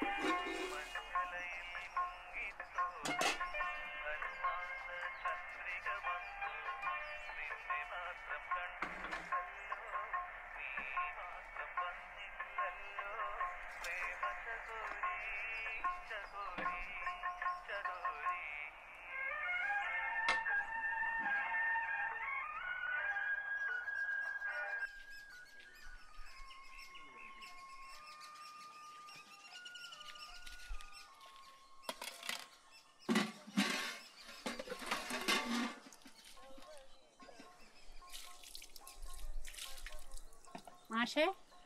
മാഷേ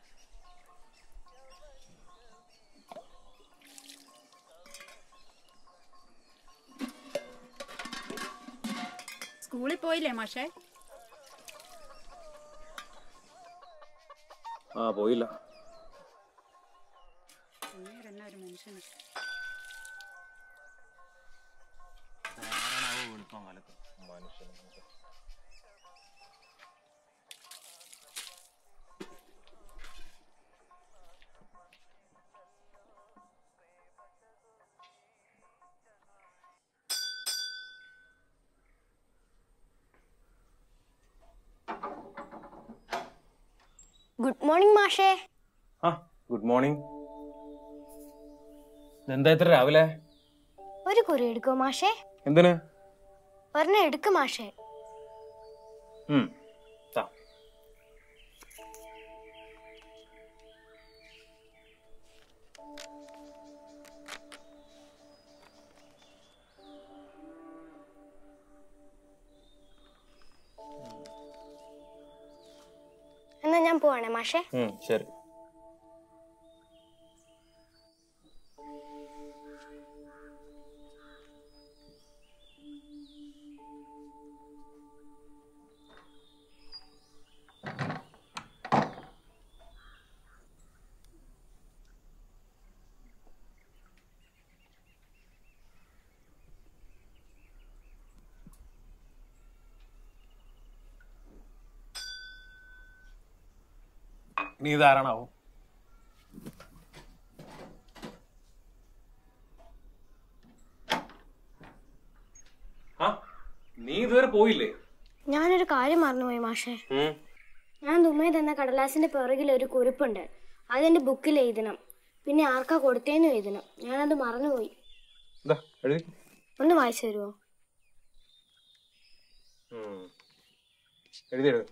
സ്കൂളിൽ പോയില്ലേ മാഷേ ആ പോയില്ല നേരെന്നെ ഒരു മനുഷ്യന് ഗുഡ് മോർണിംഗ് മാഷേ ആ ഗുഡ് മോർണിംഗ് എന്താ ഇത്ര രാവിലെ ഒരു കുറി എടുക്കോ മാഷേ എന്തിന് ഒരെണ്ണം എടുക്ക് മാഷേ ഉം, താ. എന്നാ ഞാൻ പോവാണേ മാഷേ ഉം, ശരി നീ ഇതാരാണാവോ ആ നീ ഇതുവരെ പോയില്ലേ ഞാനൊരു കാര്യം മറന്നുപോയി മാഷേ ഉം. ഞാൻ തുമ്മേ തന്ന കടലാസിന്റെ പിറകിൽ ഒരു കുറിപ്പുണ്ട് അതെന്റെ ബുക്കിൽ എഴുതണം പിന്നെ ആർക്കാ കൊടുത്തേന്നും എഴുതണം ഞാനത് മറന്നുപോയി ഇതാ എഴുതി ഒന്ന് വായിച്ചു തരുമോ ഉം. എഴുതി എഴുതി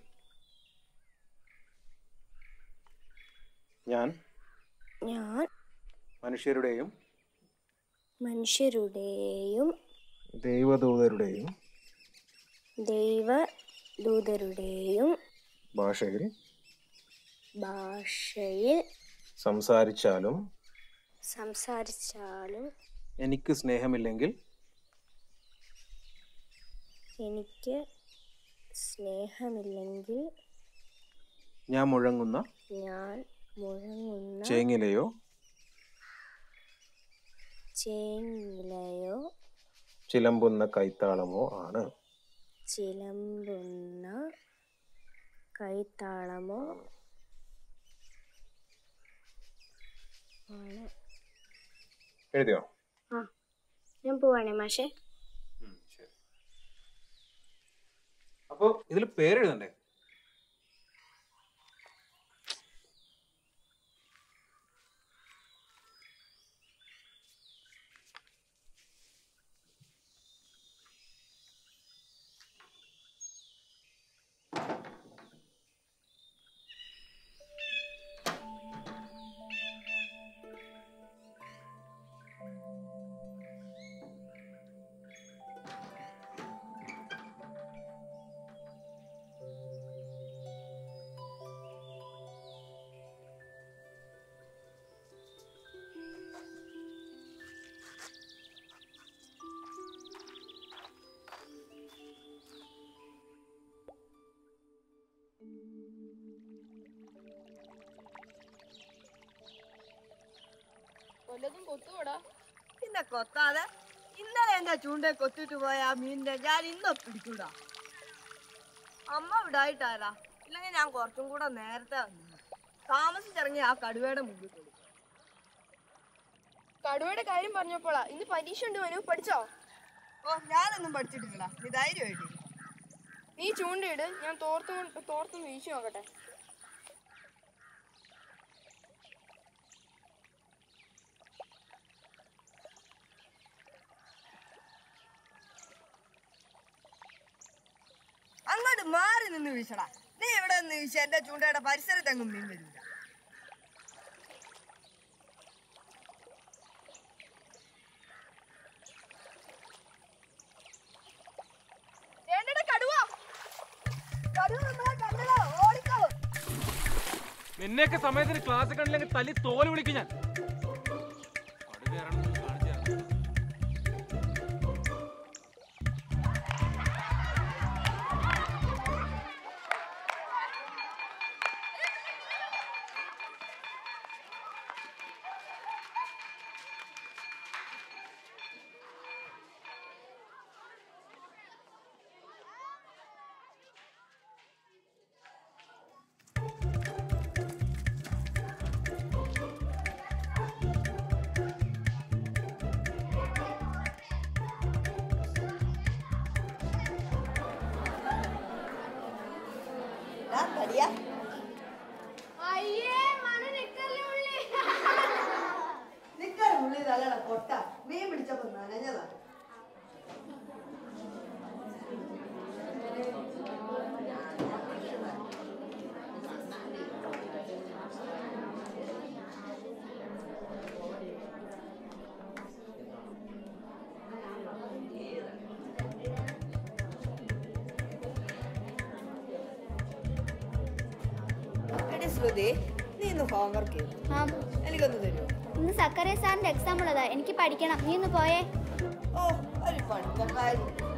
ഞാൻ ഞാൻ മനുഷ്യരുടെയും മനുഷ്യരുടെയും ദൈവദൂതരുടെയും ദൈവദൂതരുടെയും ഭാഷയിൽ ഭാഷയിൽ സംസാരിച്ചാലും സംസാരിച്ചാലും എനിക്ക് സ്നേഹമില്ലെങ്കിൽ എനിക്ക് സ്നേഹമില്ലെങ്കിൽ ഞാൻ മുഴങ്ങുന്ന ഞാൻ മുഴങ്ങുന്ന ചേങ്ങിലയോ ചേങ്ങിലയോ ചിലമ്പുന്ന കൈത്താളമോ ആണ് ചിലമ്പുന്ന കൈത്താളമോ ആണ് എഴുതിയോ ആ ഞാൻ പോവാണേ മാഷേ അപ്പോ ഇതിൽ പേരെഴുതണ്ടേ പിന്നെ കൊത്താതെ ഇന്നലെ എന്റെ ചൂണ്ട കൊത്തിട്ട് പോയ ആ മീനിന്റെ ഞാൻ ഇന്ന് പിടിക്കൂടാ അമ്മ വിടായിട്ടാരാ ഇല്ലെങ്കിൽ ഞാൻ കുറച്ചും കൂടെ നേരത്തെ വന്നു താമസിച്ചിറങ്ങി ആ കടുവയുടെ മുമ്പിൽ കൊടുക്കും കടുവയുടെ കാര്യം പറഞ്ഞപ്പോളാ ഇന്ന് പരീക്ഷ ഉണ്ട് മനു പഠിച്ചോ ഓ ഞാനൊന്നും പഠിച്ചിട്ടില്ലടാ നീ ധൈര്യമായിട്ട് നീ ചൂണ്ടയിട് ഞാൻ തോർത്ത് തോർത്തും വീശി നോക്കട്ടെ അങ്ങോട്ട് മാറി നിന്ന് വീശടാ നീ ഇവിടെ നിന്ന് വീശ എന്റെ ചൂണ്ടയുടെ പരിസരത്തെങ്ങും മീൻ വരില്ല വേണ്ടട കടുവ കടുവ നമ്മളെ കണ്ടല്ലോ ഓടിക്കോ നിന്നെയൊക്കെ സമയത്തിന് ക്ലാസ് കണ്ടില്ലെങ്കിൽ തല്ലി തോല് വിളിക്കും ഞാൻ പടി കയറണം എന്ന് കാണിച്ചു തരാം. തടിയാ അയ്യേ മനു നിക്കല്ലേ ഉള്ളി നിക്കറി ഉള്ളി തലയുടെ പൊട്ട മീൻ പിടിച്ചപ്പോ നനഞ്ഞതാ എടി ശ്രുതി നീ ഇന്ന് ഹോംവർക്ക് ചെയ്തു ആ എനിക്കൊന്ന് തരുമോ ഇന്ന് സക്കറിയ സാറിന്റെ എക്സാം ഉള്ളതാ എനിക്ക് പഠിക്കണം നീ ഒന്ന് പോയേ ഓ ഒരു പഠിത്തക്കാരി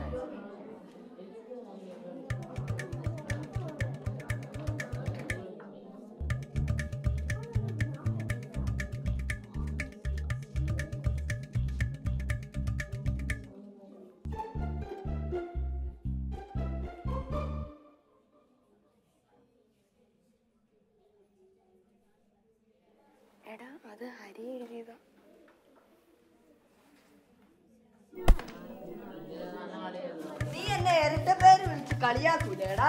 എടാ അത് ഹരി എഴുതിയതാ നീ എന്നെ ഇരട്ട പേര് വിളിച്ച് കളിയാക്കൂലേടാ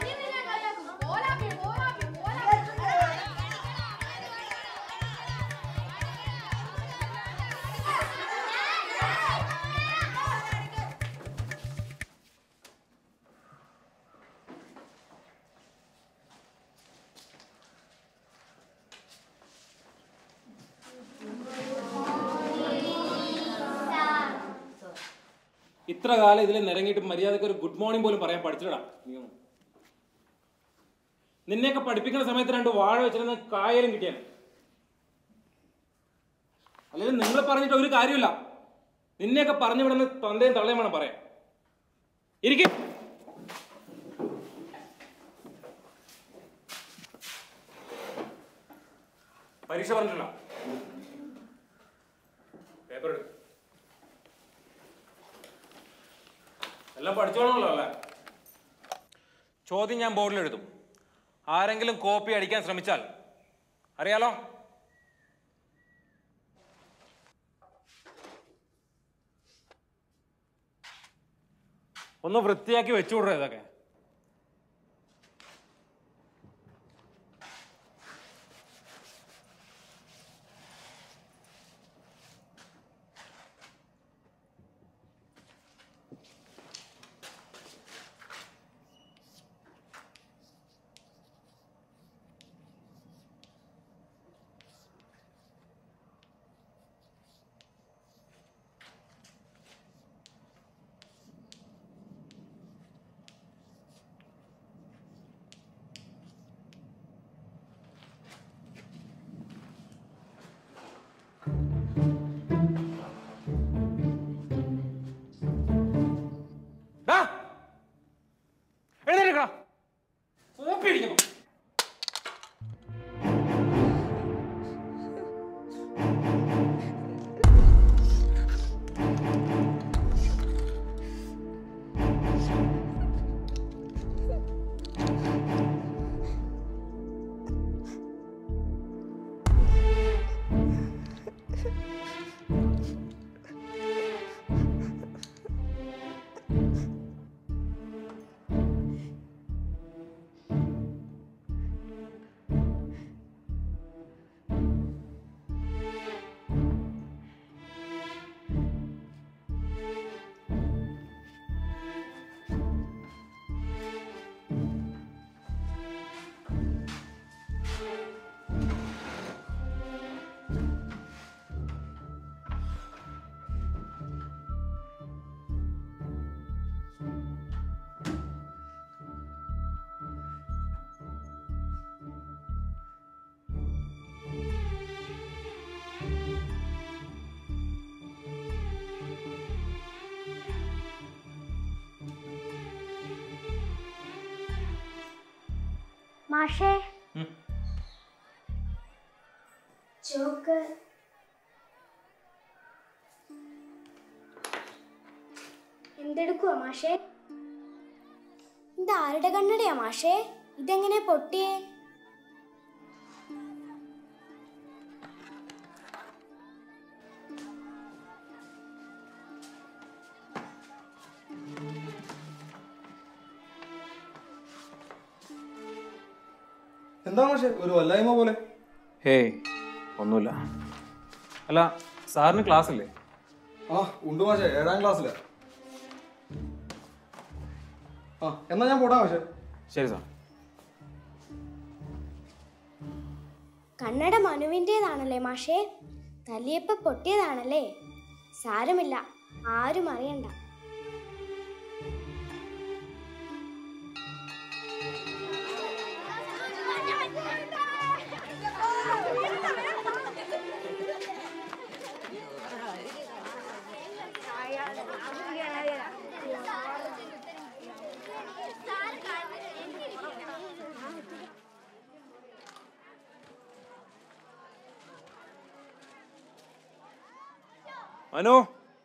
ഇത്ര കാലം ഇതിൽ നിരങ്ങിയിട്ട് മര്യാദക്ക് ഒരു ഗുഡ് മോർണിംഗ് പോലും പറയാൻ പഠിച്ചിടാ നീയൊന്നും നിന്നെയൊക്കെ പഠിപ്പിക്കുന്ന സമയത്ത് രണ്ട് വാഴ വെച്ചിരുന്ന കായലും കിട്ടിയാണ് അല്ലെങ്കിൽ നിങ്ങൾ പറഞ്ഞിട്ട് ഒരു കാര്യമില്ല നിന്നെയൊക്കെ പറഞ്ഞു വിടുന്ന തന്തയും തള്ളയും വേണം പറയാൻ ഇരിക്കും പരീക്ഷ പറഞ്ഞിട്ടില്ല പേപ്പർ എടുക്കും എല്ലാം പഠിച്ചോളണമല്ലോ അല്ലേ ചോദ്യം ഞാൻ ബോർഡിൽ എഴുതും ആരെങ്കിലും കോപ്പി അടിക്കാൻ ശ്രമിച്ചാൽ അറിയാലോ ഒന്ന് വൃത്തിയാക്കി വെച്ചുവിടുക ഇതൊക്കെ മാഷേ ചോക്ക് എന്തെടുക്കുവാ മാഷേ ഇത് ആരുടെ കണ്ണടയാ മാഷേ ഇതെങ്ങനെ പൊട്ടിയേ എന്താ മാഷെ ഒരു വല്ലായ്മ പോലെ ഹേയ് ഒന്നുമില്ല അല്ല സാറിന് ക്ലാസ് അല്ലേ ആ ഉണ്ട് മാഷെ ഏഴാം ക്ലാസ്സിലാ ആ എന്നാ ഞാൻ പോടാ മാഷെ ശരി സാർ കണ്ണട മനുവിൻ്റേതാണല്ലേ മാഷേ തല്ലിയപ്പ പൊട്ടിയതാണല്ലേ സാരമില്ല ആരും അറിയണ്ട മനു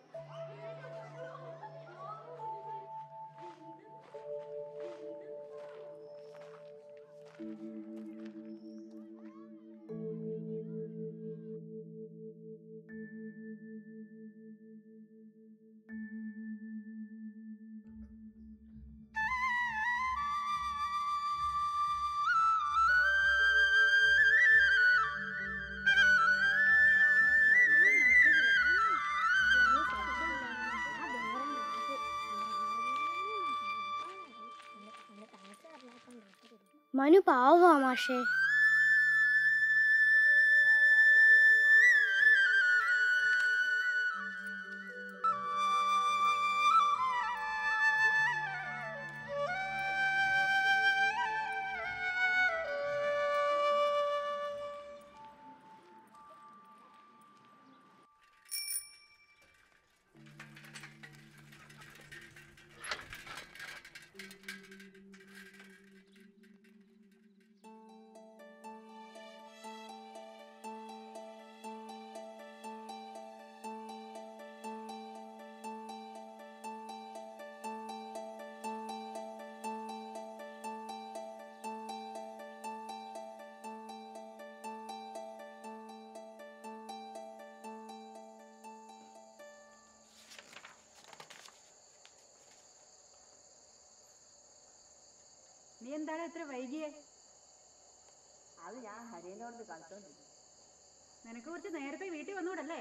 മനു പാവമാ മാഷേ നീ എന്താണ് ഇത്ര വൈകിയേ അത് ഞാൻ ഹരിയനോട് കളിച്ചോണ്ടിരിക്കും നിനക്ക് കുറച്ച് നേരത്തെ വീട്ടിൽ വന്നൂടല്ലേ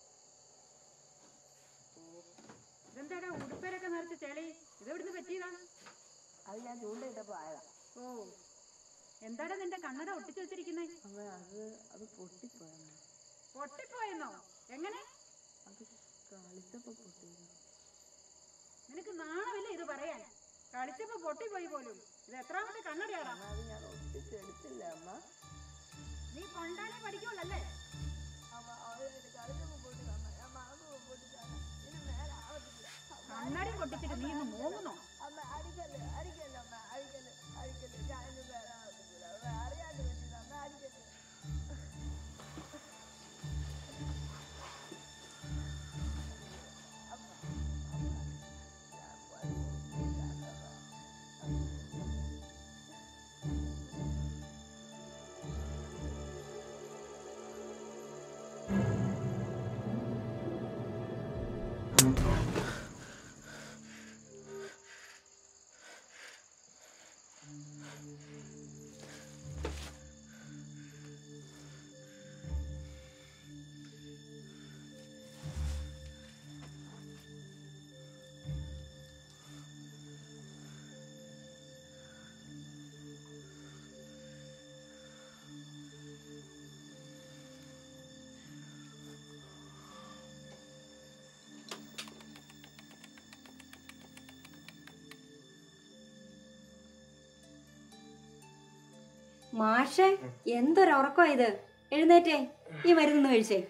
ഇതെന്താടാ ഉടുപ്പേരൊക്കെ നിറച്ച് ചെളി ഇതെവിടുന്ന് പറ്റിയതാ അത് ഞാൻ ചൂണ്ടയിട്ടപ്പോ ആയതാ ഓ എന്താടാ നിന്റെ കണ്ണട ഒട്ടിച്ചു വെച്ചിരിക്കുന്നേ അപ്പൊ അത് അത് പൊട്ടിപ്പോയെന്ന് പൊട്ടിപ്പോയെന്നോ എങ്ങനെ അത് കളിച്ചപ്പോ പൊട്ടിയിരുന്നു നിനക്ക് നാണമില്ല ഇത് പറയാൻ കളിച്ചപ്പോ പൊട്ടിപ്പോയി പോലും ഇത് എത്രാമത്തെ കണ്ണടയാടാ അത് ഞാൻ ഒട്ടിച്ചെടുത്തില്ല അമ്മ നീ കൊണ്ടാനേ പഠിക്കുള്ളല്ലേ അമ്മ അവര് കളിച്ചപ്പോ പൊട്ടിയതാണ് ഞാൻ മറന്നു പൊട്ടിച്ചാണ് ഇനി മേലെ ആവത്തില്ല കണ്ണടി പൊട്ടിച്ചിട്ട് നീ ഇന്ന് മൂങ്ങുന്നോ അമ്മ അടിക്കല്ലേ അടിക്കല്ലേ അമ്മ അടിക്കല്ലേ അടിക്കല്ലേ ഞാൻ ഇനി മേലെ ആവത്തില്ല അമ്മ അറിയാണ്ട് പറ്റില്ല അമ്മ അടിക്കല്ലേ മാഷെ എന്തൊരുറക്കോ ഇത് എഴുന്നേറ്റേ ഈ മരുന്ന് കഴിച്ചേ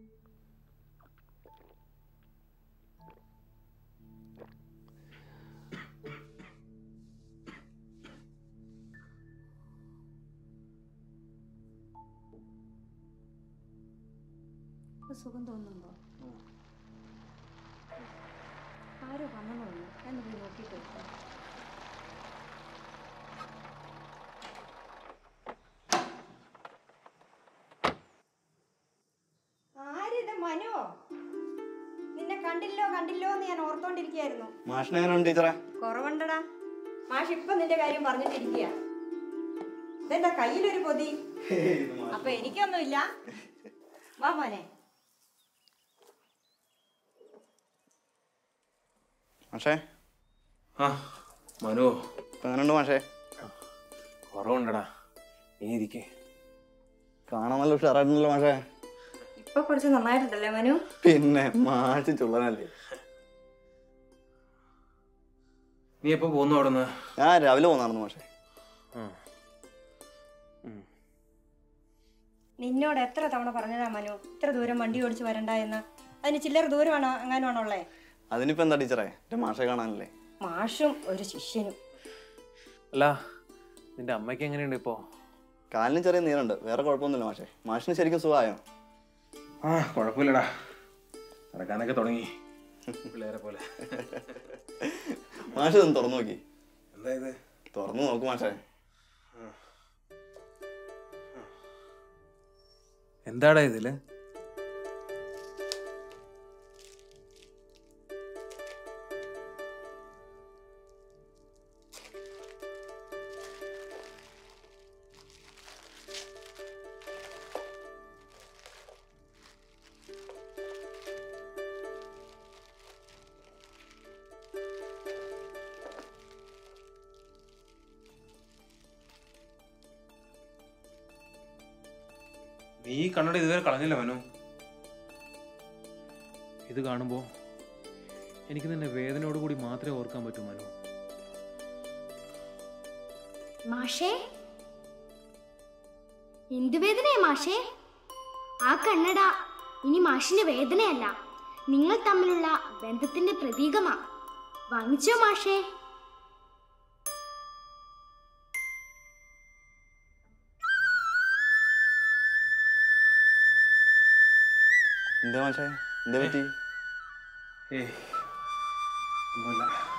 ഇപ്പൊ സുഖം തോന്നുന്നുണ്ടോ ആരോ വന്നോളൂ എന്ന് പോയി നോക്കിയിട്ട് വരാം. ആരിത് മനുവോ നിന്നെ കണ്ടില്ലോ കണ്ടില്ലോ എന്ന് ഞാൻ ഓർത്തോണ്ടിരിക്കുകയായിരുന്നു മാഷിനെ എങ്ങനെയുണ്ട് ടീച്ചറെ കുറവുണ്ടടാ മാഷ് ഇപ്പൊ നിന്റെ കാര്യം പറഞ്ഞിട്ടിരിക്കുക ഇതെന്റെ കയ്യിലൊരു പൊതി അപ്പൊ എനിക്കൊന്നുമില്ല വാ മോനെ മാഷേ ആ മനു ഇപ്പൊ എങ്ങനെയുണ്ട് മാഷേ കുറവുണ്ടടാ നീ ഇരിക്കേ കാണാൻ നല്ല ഉഷാറായിട്ടുണ്ടല്ലോ മാഷേ ഇപ്പൊ കുറച്ച് നന്നായിട്ടുണ്ടല്ലേ മനു പിന്നെ മാഷ് ചുള്ളനല്ലേ നീ എപ്പോ പോന്നു അവിടെ നിന്ന് ഞാൻ രാവിലെ പോന്നായിരുന്നു മാഷേ നിന്നോട് എത്ര തവണ പറഞ്ഞതാ മനു ഇത്ര ദൂരം വണ്ടി ഓടിച്ച് വരണ്ട എന്ന് അതിന് ചില്ലറ ദൂരമാണോ അങ്ങനെയാണുള്ളേ അതിനിപ്പോ എന്താ ടീച്ചറെ എന്റെ മാഷെ കാണാനല്ലേ മാഷും ഒരു ശിഷ്യനും അല്ല നിന്റെ അമ്മയ്ക്ക് എങ്ങനെയുണ്ട് ഇപ്പോ കാലിന് ചെറിയ നീരുണ്ട് വേറെ കുഴപ്പമൊന്നുമില്ല മാഷേ മാഷിന് ശരിക്കും സുഖമായോ ആ കുഴപ്പമില്ലടാ നടക്കാനൊക്കെ തുടങ്ങി പിള്ളേരെ പോലെ മാഷ് ഇതൊന്ന് തുറന്നു നോക്കി എന്താ ഇത് തുറന്നു നോക്ക് മാഷേ എന്താടാ ഇതില് നീ ഈ കണ്ണട ഇതുവരെ കളഞ്ഞില്ല മനു ഇത് കാണുമ്പോ എനിക്ക് നിന്നെ വേദനയോട് കൂടി മാത്രമേ ഓർക്കാൻ പറ്റൂ മനു മാഷേ എന്ത് വേദനയാ മാഷേ ആ കണ്ണട ഇനി മാഷിന്റെ വേദനയല്ല നിങ്ങൾ തമ്മിലുള്ള ബന്ധത്തിന്റെ പ്രതീകമാ വാങ്ങിച്ചോ മാഷേ എന്താ മാഷേ എന്താ പറ്റി ഏയ് ഒന്നുമില്ല